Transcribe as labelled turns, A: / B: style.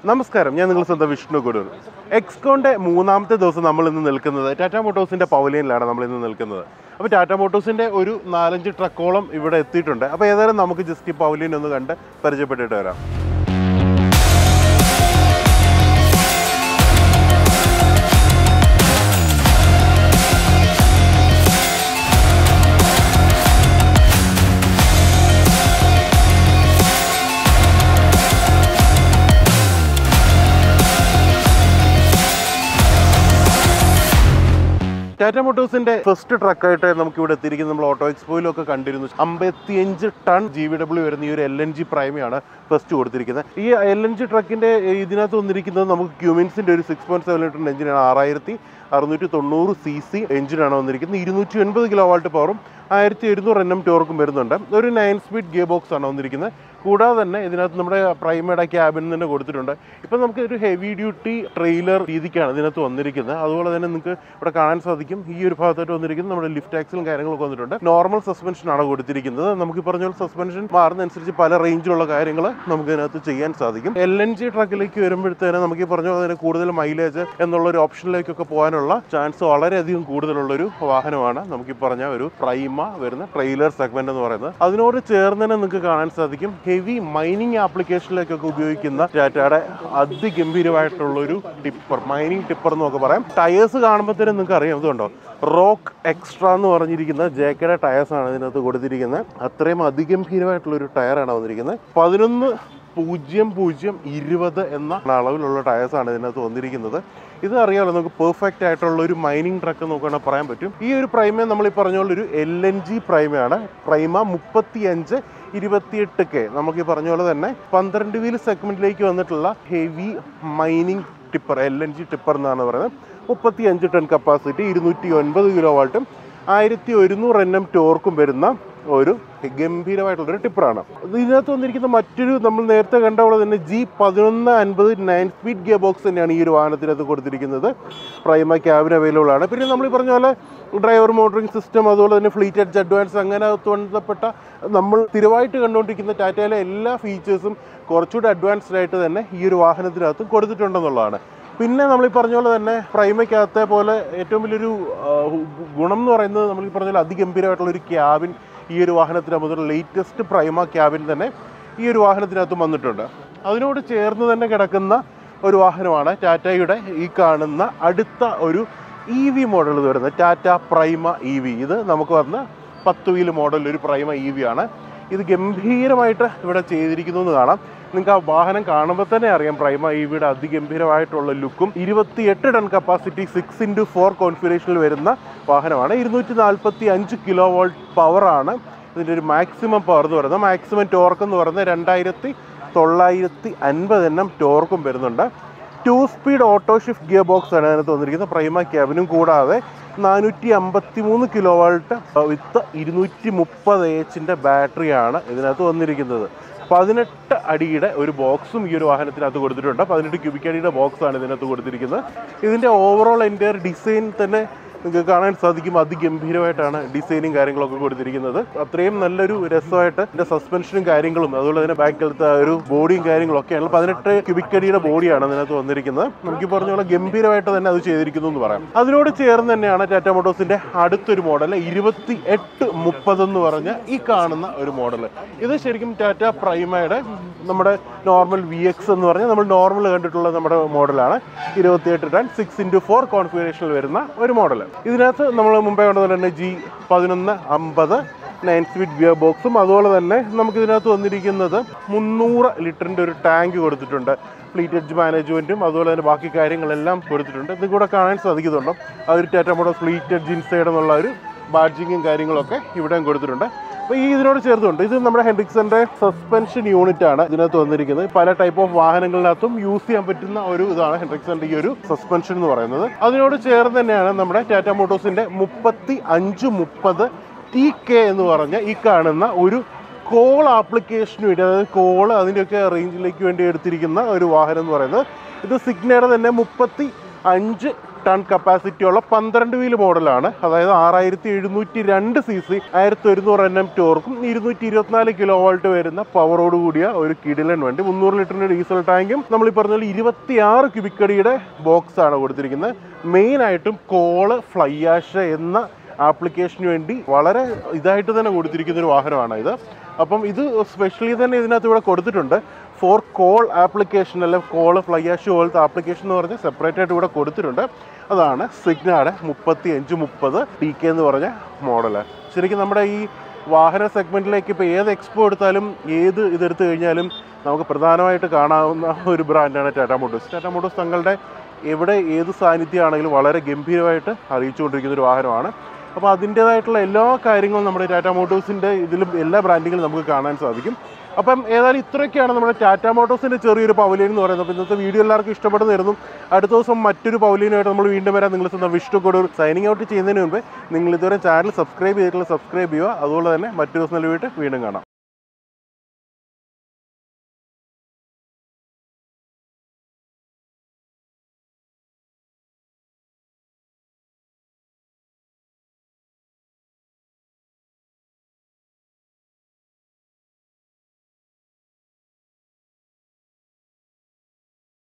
A: നമസ്കാരം ഞാൻ നിങ്ങൾ സ്വന്തം വിഷ്ണു കൊടുവർ എക്സ്കോന്റെ മൂന്നാമത്തെ ദിവസം നമ്മൾ ഇന്ന് നിൽക്കുന്നത് ടാറ്റ മോട്ടോഴ്സിന്റെ പവലിയനിലാണ് നമ്മൾ ഇന്ന് നിൽക്കുന്നത് അപ്പോൾ ടാറ്റ മോട്ടോഴ്സിന്റെ ഒരു നാലഞ്ച് ട്രക്കോളം ഇവിടെ എത്തിയിട്ടുണ്ട് അപ്പോൾ ഏതായാലും നമുക്ക് ജസ്റ്റ് ഈ പവലിയൻ ഒന്ന് കണ്ട് പരിചയപ്പെട്ടിട്ട് വരാം ടാറ്റ മോട്ടോഴ്സിന്റെ ഫസ്റ്റ് ട്രക്കായിട്ട് നമുക്ക് ഇവിടെ എത്തിയിരിക്കുന്നത് നമ്മൾ ഓട്ടോ എക്സ്പോയിലൊക്കെ കണ്ടിരുന്നു അമ്പത്തിയഞ്ച് ടൺ ജി വി ഡബ്ല്യു വരുന്ന ഈ ഒരു എൽ എൻ ജി പ്രൈമയാണ് ഫസ്റ്റ് കൊടുത്തിരിക്കുന്നത് ഈ എൽ എൻ ജി ട്രക്കിന്റെ ഇതിനകത്ത് വന്നിരിക്കുന്നത് നമുക്ക് ക്യൂമിൻസിന്റെ ഒരു സിക്സ് പോയിന്റ് സെവൻ ലിറ്റർ എഞ്ചിനാണ് ആറായിരത്തി അറുന്നൂറ്റി തൊണ്ണൂറ് സി സി എഞ്ചിനാണ് വന്നിരിക്കുന്നത് ഇരുന്നൂറ്റി ഒൻപത് കിലോ വാൾട്ട് പവറും ആയിരത്തി ഒരുന്നൂറ് എൻ എം ടോർക്കും വരുന്നുണ്ട് ഒരു നയൻ സ്പീഡ് ഗിയർ ബോക്സ് ആണ് വന്നിരിക്കുന്നത് കൂടാതെ തന്നെ ഇതിനകത്ത് നമ്മുടെ പ്രൈമയുടെ ക്യാബിൻ തന്നെ കൊടുത്തിട്ടുണ്ട് ഇപ്പം നമുക്ക് ഒരു ഹെവി ഡ്യൂട്ടി ട്രെയിലർ രീതിക്കാണ് ഇതിനകത്ത് വന്നിരിക്കുന്നത് അതുപോലെ തന്നെ നിങ്ങൾക്ക് ഇവിടെ കാണാൻ സാധിക്കും ഈ ഒരു ഭാഗത്തായിട്ട് വന്നിരിക്കുന്നത് നമ്മുടെ ലിഫ്റ്റ് ആക്സിലും കാര്യങ്ങളൊക്കെ വന്നിട്ടുണ്ട് നോർമൽ സസ്പെൻഷൻ ആണ് കൊടുത്തിരിക്കുന്നത് നമുക്ക് ഈ പറഞ്ഞ പോലെ സസ്പെൻഷൻ മാറുന്നതനുസരിച്ച് പല റേഞ്ചിലുള്ള കാര്യങ്ങൾ നമുക്ക് ഇതിനകത്ത് ചെയ്യാൻ സാധിക്കും എൽ എൻ ജി ട്രക്കിലേക്ക് വരുമ്പോഴത്തേനും നമുക്ക് ഈ പറഞ്ഞ പോലെ തന്നെ കൂടുതൽ മൈലേജ് എന്നുള്ള ഒരു ഓപ്ഷനിലേക്കൊക്കെ പോകാനുള്ള ചാൻസ് വളരെയധികം കൂടുതലുള്ള ഒരു വാഹനമാണ് നമുക്ക് ഈ പറഞ്ഞ ഒരു പ്രൈമ വരുന്ന ട്രെയിലർ സെഗ്മെന്റ് എന്ന് പറയുന്നത് അതിനോട് ചേർന്ന് തന്നെ നിങ്ങൾക്ക് കാണാൻ സാധിക്കും ഹെവി മൈനിങ് ആപ്ലിക്കേഷനിലേക്കൊക്കെ ഉപയോഗിക്കുന്ന ടാറ്റയുടെ അതിഗംഭീരമായിട്ടുള്ള ഒരു ടിപ്പർ മൈനിങ് ടിപ്പർ എന്നൊക്കെ പറയാം ടയേഴ്സ് കാണുമ്പോൾ തന്നെ നിങ്ങൾക്ക് അറിയാം ഇതുണ്ടോ റോക്ക് എക്സ്ട്രാ എന്ന് പറഞ്ഞിരിക്കുന്ന ജേക്കയുടെ ടയേഴ്സ് ആണ് ഇതിനകത്ത് കൊടുത്തിരിക്കുന്നത് അത്രയും അതിഗംഭീരമായിട്ടുള്ള ഒരു ടയറാണ് വന്നിരിക്കുന്നത് പതിനൊന്ന് പൂജ്യം പൂജ്യം ഇരുപത് എന്ന അളവിലുള്ള ടയേഴ്സാണ് ഇതിനകത്ത് വന്നിരിക്കുന്നത് ഇത് അറിയാമല്ലോ നമുക്ക് പെർഫെക്റ്റ് ആയിട്ടുള്ള ഒരു മൈനിങ് ട്രക്ക് നോക്കുകയാണെങ്കിൽ പറയാൻ പറ്റും ഈ ഒരു പ്രൈമ നമ്മൾ ഈ പറഞ്ഞ പോലെ ഒരു എൽ എൻ ജി പ്രൈമയാണ് പ്രൈമ മുപ്പത്തി അഞ്ച് ഇരുപത്തിയെട്ട് കെ നമുക്ക് ഈ പറഞ്ഞ പോലെ തന്നെ പന്ത്രണ്ട് വീൽ സെഗ്മെന്റിലേക്ക് വന്നിട്ടുള്ള heavy mining tipper L N G tipper എന്നാണ് പറയുന്നത് മുപ്പത്തി അഞ്ച് ടൺ കപ്പാസിറ്റി ഇരുന്നൂറ്റി ഒൻപത് കിലോ വാൾട്ടും ആയിരത്തി ഒരുന്നൂറ് എൻ എം ടോർക്കും വരുന്ന ഒരു ഗംഭീരമായിട്ടുള്ളൊരു ടിപ്പറാണ് ഇതിനകത്ത് വന്നിരിക്കുന്ന മറ്റൊരു നമ്മൾ നേരത്തെ കണ്ട പോലെ തന്നെ ജി പതിനൊന്ന് അൻപത് നയൻ സ്പീഡ് ഗിയർ ബോക്സ് തന്നെയാണ് ഈ ഒരു വാഹനത്തിനകത്ത് കൊടുത്തിരിക്കുന്നത് പ്രൈമ ക്യാബിൻ അവൈലബിൾ ആണ് പിന്നെ നമ്മൾ ഈ പറഞ്ഞ പോലെ ഡ്രൈവർ മോട്ടറിംഗ് സിസ്റ്റം അതുപോലെ തന്നെ ഫ്ലീറ്റ് എഡ്ജ് അഡ്വാൻസ് അങ്ങനെ ബന്ധപ്പെട്ട നമ്മൾ സ്ഥിരമായിട്ട് കണ്ടുകൊണ്ടിരിക്കുന്ന ടാറ്റയിലെ എല്ലാ ഫീച്ചേഴ്സും കുറച്ചുകൂടി അഡ്വാൻസ്ഡ് ആയിട്ട് തന്നെ ഈ ഒരു വാഹനത്തിനകത്ത് കൊടുത്തിട്ടുണ്ടെന്നുള്ളതാണ് പിന്നെ നമ്മൾ ഈ പറഞ്ഞ പോലെ തന്നെ പ്രൈമയ്ക്കകത്തെ പോലെ ഏറ്റവും വലിയൊരു ആ, ഗുണം എന്ന് പറയുന്നത് നമ്മൾ ഈ പറഞ്ഞ പോലെ അതിഗംഭീരമായിട്ടുള്ള ഒരു ക്യാബിൻ ഈ ഒരു വാഹനത്തിനകത്ത് ലേറ്റസ്റ്റ് പ്രൈമ ക്യാബിൻ തന്നെ ഈ ഒരു വാഹനത്തിനകത്ത് വന്നിട്ടുണ്ട് അതിനോട് ചേർന്ന് തന്നെ കിടക്കുന്ന ഒരു വാഹനമാണ് ടാറ്റയുടെ ഈ കാണുന്ന അടുത്ത ഒരു ഇ വി മോഡൽ വരുന്നത് ടാറ്റ പ്രൈമ ഇ വി ഇത് നമുക്ക് വന്ന പത്ത് വീല് മോഡൽ ഒരു പ്രൈമ ഇ വി ആണ് ഇത് ഗംഭീരമായിട്ട് ഇവിടെ ചെയ്തിരിക്കുന്നു എന്ന് കാണാം നിങ്ങൾക്ക് ആ വാഹനം കാണുമ്പോൾ തന്നെ അറിയാം പ്രൈമ ഇ വിയുടെ അതിഗംഭീരമായിട്ടുള്ള ലുക്കും ഇരുപത്തിയെട്ട് ton capacity six into four കോൺഫിഗറേഷനിൽ വരുന്ന വാഹനമാണ് ഇരുന്നൂറ്റി നാൽപ്പത്തി അഞ്ച് കിലോ വോൾട്ട് പവറാണ് ഇതിൻ്റെ ഒരു മാക്സിമം പവർ എന്ന് പറയുന്നത് മാക്സിമം ടോർക്ക് എന്ന് പറയുന്നത് രണ്ടായിരത്തി തൊള്ളായിരത്തി അൻപത് എണ്ണം ടോർക്കും വരുന്നുണ്ട് two speed auto shift gear box ആണ് അതിനകത്ത് വന്നിരിക്കുന്നത് പ്രൈമ ക്യാബിനും കൂടാതെ നാനൂറ്റി അമ്പത്തി മൂന്ന് കിലോ വാൾട്ട് വിത്ത് ഇരുന്നൂറ്റി മുപ്പത് എച്ചിൻ്റെ ബാറ്ററിയാണ് ഇതിനകത്ത് വന്നിരിക്കുന്നത് പതിനെട്ട് അടിയുടെ ഒരു ബോക്സും ഈ ഒരു വാഹനത്തിനകത്ത് കൊടുത്തിട്ടുണ്ട് പതിനെട്ട് ക്യൂബിക് അടിയുടെ ബോക്സാണ് ഇതിനകത്ത് കൊടുത്തിരിക്കുന്നത് ഇതിൻ്റെ ഓവറോൾ എൻ്റെ ഡിസൈൻ തന്നെ നിങ്ങൾക്ക് കാണാൻ സാധിക്കും അതിഗംഭീരമായിട്ടാണ് ഡിസൈനും കാര്യങ്ങളൊക്കെ കൊടുത്തിരിക്കുന്നത് അത്രയും നല്ലൊരു രസമായിട്ട് ഇതിന്റെ സസ്പെൻഷനും കാര്യങ്ങളും അതുപോലെ തന്നെ ബാക്കിലത്തെ ഒരു ബോഡിയും കാര്യങ്ങളും ഒക്കെയാണ് പതിനെട്ട് ക്യൂബിക്കടിയുടെ ബോഡിയാണ് അതിനകത്ത് വന്നിരിക്കുന്നത് നമുക്ക് ഈ പറഞ്ഞ പോലെ ഗംഭീരമായിട്ട് തന്നെ അത് ചെയ്തിരിക്കുന്നു എന്ന് പറയാം അതിനോട് ചേർന്ന് തന്നെയാണ് ടാറ്റ മോട്ടോഴ്സിന്റെ അടുത്തൊരു മോഡൽ ഇരുപത്തി എട്ട് മുപ്പത് എന്ന് പറഞ്ഞ ഈ കാണുന്ന ഒരു മോഡൽ ഇത് ശരിക്കും ടാറ്റ പ്രൈമയുടെ നമ്മുടെ നോർമൽ വി എക്സ് എന്ന് പറഞ്ഞാൽ നമ്മൾ നോർമൽ കണ്ടിട്ടുള്ള നമ്മുടെ മോഡലാണ് ഇരുപത്തിയെട്ട് ടൺ സിക്സ് ഇൻറ്റു ഫോർ കോൺഫിഗറേഷനിൽ വരുന്ന ഒരു മോഡൽ ഇതിനകത്ത് നമ്മൾ മുമ്പേ കണ്ടത് തന്നെ ജി പതിനൊന്ന് അമ്പത് നയൻ സ്പീഡ് ഗിയർ ബോക്സും അതുപോലെ തന്നെ നമുക്ക് ഇതിനകത്ത് വന്നിരിക്കുന്നത് മുന്നൂറ് ലിറ്ററിൻ്റെ ഒരു ടാങ്ക് കൊടുത്തിട്ടുണ്ട് ഫ്ലീറ്റ് എഡ്ജ് മാനേജ്മെൻറ്റും അതുപോലെ തന്നെ ബാക്കി കാര്യങ്ങളെല്ലാം കൊടുത്തിട്ടുണ്ട് ഇത് കൂടെ കാണാൻ സാധിക്കുന്നുണ്ടോ ആ ഒരു Tata model fleet edge inside എന്നുള്ള ഒരു ബാഡ്ജിങ്ങും കാര്യങ്ങളൊക്കെ ഇവിടെയും കൊടുത്തിട്ടുണ്ട് അപ്പോൾ ഈ ഇതിനോട് ചേർത്തുണ്ട് ഇത് നമ്മുടെ ഹെൻഡ്രിക്സന്റെ സസ്പെൻഷൻ യൂണിറ്റ് ആണ് ഇതിനകത്ത് വന്നിരിക്കുന്നത് പല ടൈപ്പ് ഓഫ് വാഹനങ്ങളിനകത്തും യൂസ് ചെയ്യാൻ പറ്റുന്ന ഒരു ഇതാണ് ഹെൻഡ്രിക്സന്റെ ഈ ഒരു സസ്പെൻഷൻ എന്ന് പറയുന്നത് അതിനോട് ചേർന്ന് തന്നെയാണ് നമ്മുടെ ടാറ്റ മോട്ടോഴ്സിന്റെ മുപ്പത്തി അഞ്ച് മുപ്പത് ടി കെ എന്ന് പറഞ്ഞ ഈ കാണുന്ന ഒരു കോൾ ആപ്ലിക്കേഷന് വേണ്ടി അതായത് കോൾ അതിൻ്റെയൊക്കെ റേഞ്ചിലേക്ക് വേണ്ടി എടുത്തിരിക്കുന്ന ഒരു വാഹനം എന്ന് പറയുന്നത് ഇത് സിഗ്നയുടെ തന്നെ മുപ്പത്തി അഞ്ച് ടൺ കപ്പാസിറ്റിയുള്ള പന്ത്രണ്ട് വീല് മോഡലാണ് അതായത് ആറായിരത്തി എഴുന്നൂറ്റി രണ്ട് സി സി ആയിരത്തി ഒരുന്നൂറ് എൻ എം ടോർക്കും ഇരുന്നൂറ്റി ഇരുപത്തിനാല് കിലോ വോൾട്ട് വരുന്ന പവറോട് കൂടിയ ഒരു കിടിലൻ വണ്ടി മുന്നൂറ് ലിറ്ററിന്റെ ഡീസൽ ടാങ്കും നമ്മൾ ഈ പറഞ്ഞ പോലെ ഇരുപത്തിയാറ് ക്യൂബിക്കടിയുടെ ബോക്സ് ആണ് കൊടുത്തിരിക്കുന്നത് മെയിൻ ആയിട്ടും കോള് ഫ്ലൈ ആഷ് എന്ന ആപ്ലിക്കേഷന് വേണ്ടി വളരെ ഇതായിട്ട് തന്നെ കൊടുത്തിരിക്കുന്ന ഒരു വാഹനമാണ് ഇത് അപ്പം ഇത് സ്പെഷ്യലി തന്നെ ഇതിനകത്ത് ഇവിടെ കൊടുത്തിട്ടുണ്ട് ഫോർ കോൾ ആപ്ലിക്കേഷൻ അല്ലെ കോൾ ഫ്ലൈ ആഷ് പോലത്തെ ആപ്ലിക്കേഷൻ എന്ന് പറഞ്ഞ് സെപ്പറേറ്റ് ആയിട്ട് ഇവിടെ കൊടുത്തിട്ടുണ്ട് അതാണ് സിഗ്നയുടെ മുപ്പത്തി അഞ്ച് മുപ്പത് ടി കെ എന്ന് പറഞ്ഞ മോഡല് ശരിക്കും നമ്മുടെ ഈ വാഹന സെഗ്മെന്റിലേക്ക് ഇപ്പോൾ ഏത് എക്സ്പോ എടുത്താലും ഏത് ഇതെടുത്തു കഴിഞ്ഞാലും നമുക്ക് പ്രധാനമായിട്ട് കാണാവുന്ന ഒരു ബ്രാൻഡാണ് ടാറ്റ മോട്ടോഴ്സ് ടാറ്റ മോട്ടോഴ്സ് തങ്ങളുടെ എവിടെ ഏത് സാന്നിധ്യമാണെങ്കിലും വളരെ ഗംഭീരമായിട്ട് അറിയിച്ചുകൊണ്ടിരിക്കുന്ന ഒരു വാഹനമാണ് അപ്പോൾ അതിൻ്റേതായിട്ടുള്ള എല്ലാ കാര്യങ്ങളും നമ്മുടെ ടാറ്റ മോട്ടോഴ്സിൻ്റെ ഇതിലും എല്ലാ ബ്രാൻഡിങ്ങിലും നമുക്ക് കാണാൻ സാധിക്കും അപ്പം ഏതായാലും ഇത്രയൊക്കെയാണ് നമ്മുടെ ടാറ്റ മോട്ടോഴ്സിൻ്റെ ചെറിയൊരു പവലിയൻ എന്ന് പറയുന്നത് അപ്പോൾ ഇന്നത്തെ വീഡിയോ എല്ലാവർക്കും ഇഷ്ടപ്പെടുന്നതായിരുന്നു അടുത്ത ദിവസം മറ്റൊരു പവലിയനുമായിട്ട് നമ്മൾ വീണ്ടും വരാൻ നിങ്ങൾ സ്വന്തം വിഷ്ണു കൂടെ ഒരു സൈനിങ് ഔട്ട് ചെയ്യുന്നതിന് മുമ്പ് നിങ്ങൾ ഇതുവരെ ചാനൽ സബ്സ്ക്രൈബ് ചെയ്തിട്ടുള്ള സബ്സ്ക്രൈബ് ചെയ്യുക അതുപോലെ തന്നെ മറ്റൊരു ദിവസം വീണ്ടും കാണാം